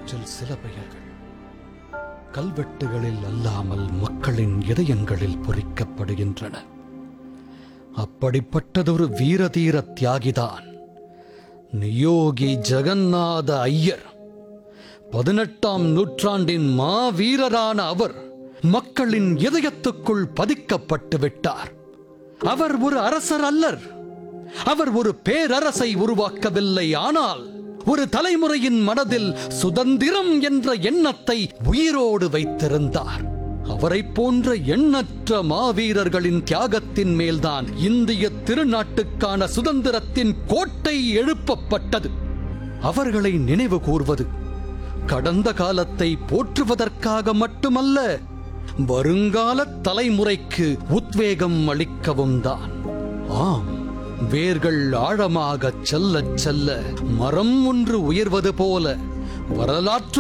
அவற்றில் சில பெயர்கள் கல்வெட்டுகளில் அல்லாமல் மக்களின் இதயங்களில் பொறிக்கப்படுகின்றன அப்படிப்பட்டதொரு வீரதீர தியாகிதான் நியோகி ஜெகநாத ஐயர் பதினெட்டாம் நூற்றாண்டின் மாவீரரான அவர் மக்களின் இதயத்துக்குள் பதிக்கப்பட்டு விட்டார் அவர் ஒரு அரசர் அல்லர் அவர் ஒரு பேரரசை உருவாக்கவில்லை ஆனால் ஒரு தலைமுறையின் மனதில் சுதந்திரம் என்ற எண்ணத்தை உயிரோடு வைத்திருந்தார் அவரைப் போன்ற எண்ணற்ற மாவீரர்களின் தியாகத்தின் மேல்தான் இந்திய திருநாட்டுக்கான சுதந்திரத்தின் கோட்டை எழுப்பப்பட்டது அவர்களை நினைவு கூர்வது கடந்த காலத்தை போற்றுவதற்காக மட்டுமல்ல வருங்கால தலைமுறைக்கு உத்வேகம் அளிக்கவும் தான் ஆம் வேர்கள் ஆழமாகச் செல்லச் செல்ல மரம் ஒன்று உயர்வது போல வரலாற்று